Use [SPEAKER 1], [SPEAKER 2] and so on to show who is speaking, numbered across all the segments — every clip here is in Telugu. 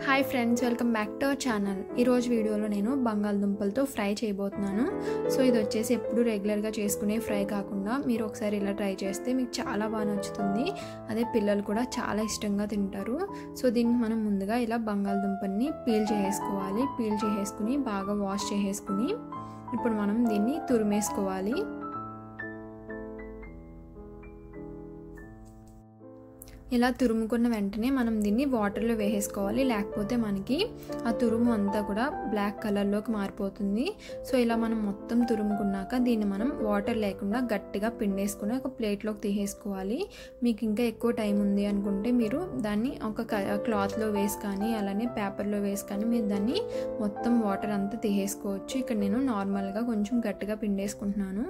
[SPEAKER 1] hi friends welcome back to our channel ఈరోజు వీడియోలో నేను బంగాళదుంపలతో ఫ్రై చేయబోతున్నాను సో ఇది వచ్చేసి ఎప్పుడు రెగ్యులర్గా చేసుకునే ఫ్రై కాకుండా మీరు ఒకసారి ఇలా ట్రై చేస్తే మీకు చాలా బాగా నచ్చుతుంది అదే పిల్లలు కూడా చాలా ఇష్టంగా తింటారు సో దీన్ని మనం ముందుగా ఇలా బంగాళదుంపల్ని పీల్ చేసేసుకోవాలి పీల్ చేసేసుకుని బాగా వాష్ చేసేసుకుని ఇప్పుడు మనం దీన్ని తురిమేసుకోవాలి ఇలా తురుముకున్న వెంటనే మనం దీన్ని వాటర్లో వేసేసుకోవాలి లేకపోతే మనకి ఆ తురుము అంతా కూడా బ్లాక్ కలర్లోకి మారిపోతుంది సో ఇలా మనం మొత్తం తురుముకున్నాక దీన్ని మనం వాటర్ లేకుండా గట్టిగా పిండేసుకుని ఒక ప్లేట్లోకి తీసేసుకోవాలి మీకు ఇంకా ఎక్కువ టైం ఉంది అనుకుంటే మీరు దాన్ని ఒక క్లాత్లో వేసి కానీ అలానే పేపర్లో వేసి కానీ మీరు దాన్ని మొత్తం వాటర్ అంతా తీసేసుకోవచ్చు ఇక్కడ నేను నార్మల్గా కొంచెం గట్టిగా పిండేసుకుంటున్నాను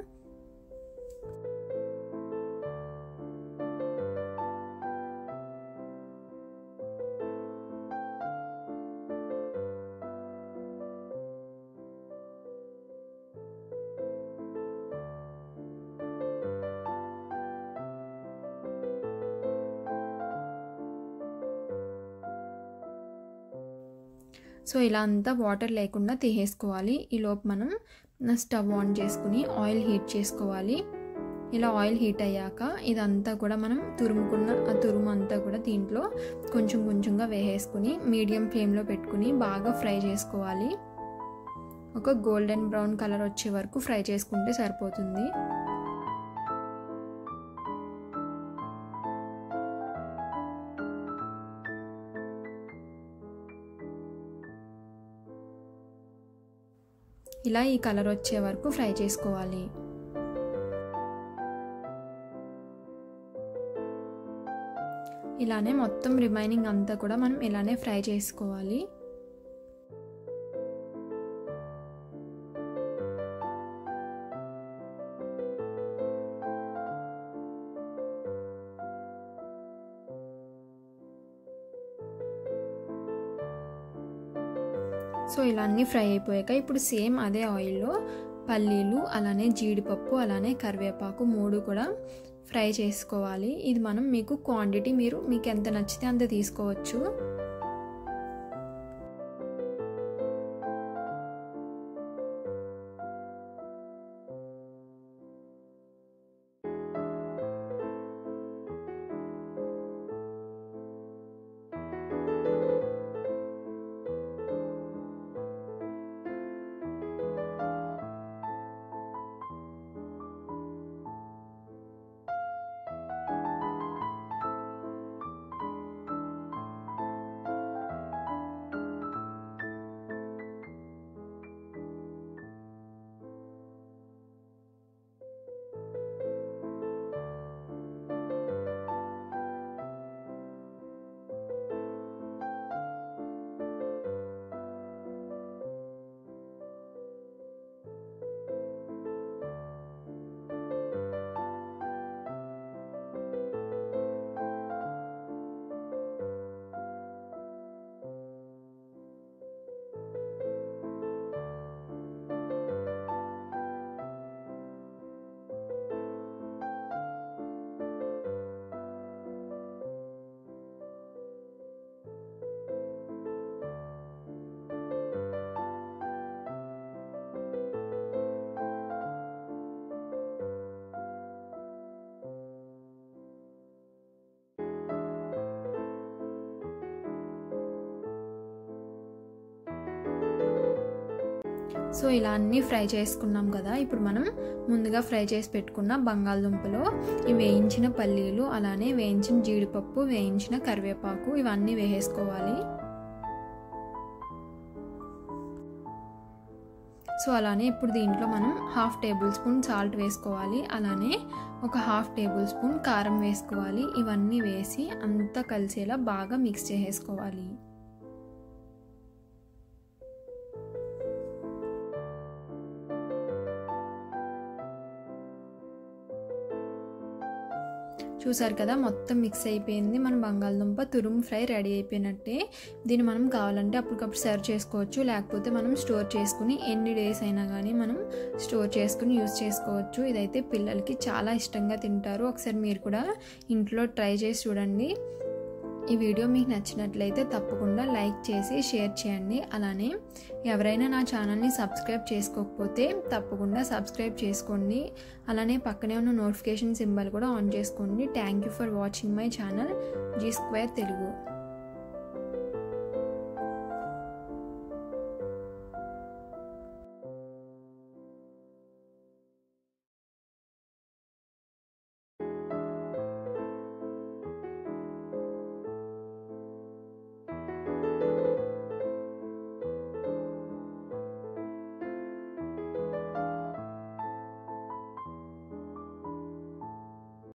[SPEAKER 1] సో ఇలా అంతా వాటర్ లేకుండా తీసేసుకోవాలి ఈలోపు మనం స్టవ్ ఆన్ చేసుకుని ఆయిల్ హీట్ చేసుకోవాలి ఇలా ఆయిల్ హీట్ అయ్యాక ఇదంతా కూడా మనం తురుముకున్న ఆ తురుము అంతా కూడా దీంట్లో కొంచెం కొంచెంగా వేసేసుకుని మీడియం ఫ్లేమ్లో పెట్టుకుని బాగా ఫ్రై చేసుకోవాలి ఒక గోల్డెన్ బ్రౌన్ కలర్ వచ్చే వరకు ఫ్రై చేసుకుంటే సరిపోతుంది ఇలా ఈ కలర్ వచ్చే వరకు ఫ్రై చేసుకోవాలి ఇలానే మొత్తం రిమైనింగ్ అంతా కూడా మనం ఇలానే ఫ్రై చేసుకోవాలి సో ఇలా అన్నీ ఫ్రై అయిపోయాక ఇప్పుడు సేమ్ అదే ఆయిల్లో పల్లీలు అలానే జీడిపప్పు అలానే కరివేపాకు మూడు కూడా ఫ్రై చేసుకోవాలి ఇది మనం మీకు క్వాంటిటీ మీరు మీకు ఎంత నచ్చితే అంత తీసుకోవచ్చు సో ఇలా అన్నీ ఫ్రై చేసుకున్నాం కదా ఇప్పుడు మనం ముందుగా ఫ్రై చేసి పెట్టుకున్న బంగాళదుంపలో ఈ వేయించిన పల్లీలు అలానే వేయించిన జీడిపప్పు వేయించిన కరివేపాకు ఇవన్నీ వేసేసుకోవాలి సో అలానే ఇప్పుడు దీంట్లో మనం హాఫ్ టేబుల్ స్పూన్ సాల్ట్ వేసుకోవాలి అలానే ఒక హాఫ్ టేబుల్ స్పూన్ కారం వేసుకోవాలి ఇవన్నీ వేసి అంతా కలిసేలా బాగా మిక్స్ చేసేసుకోవాలి చూసారు కదా మొత్తం మిక్స్ అయిపోయింది మన బంగాళదుంప తురుము ఫ్రై రెడీ అయిపోయినట్టే దీన్ని మనం కావాలంటే అప్పటికప్పుడు సర్వ్ చేసుకోవచ్చు లేకపోతే మనం స్టోర్ చేసుకుని ఎన్ని డేస్ అయినా కానీ మనం స్టోర్ చేసుకుని యూస్ చేసుకోవచ్చు ఇదైతే పిల్లలకి చాలా ఇష్టంగా తింటారు ఒకసారి మీరు కూడా ఇంట్లో ట్రై చేసి చూడండి ఈ వీడియో మీకు నచ్చినట్లయితే తప్పకుండా లైక్ చేసి షేర్ చేయండి అలానే ఎవరైనా నా ఛానల్ని సబ్స్క్రైబ్ చేసుకోకపోతే తప్పకుండా సబ్స్క్రైబ్ చేసుకోండి అలానే పక్కనే ఉన్న నోటిఫికేషన్ సింబల్ కూడా ఆన్ చేసుకోండి thank you for watching my channel G square Telugu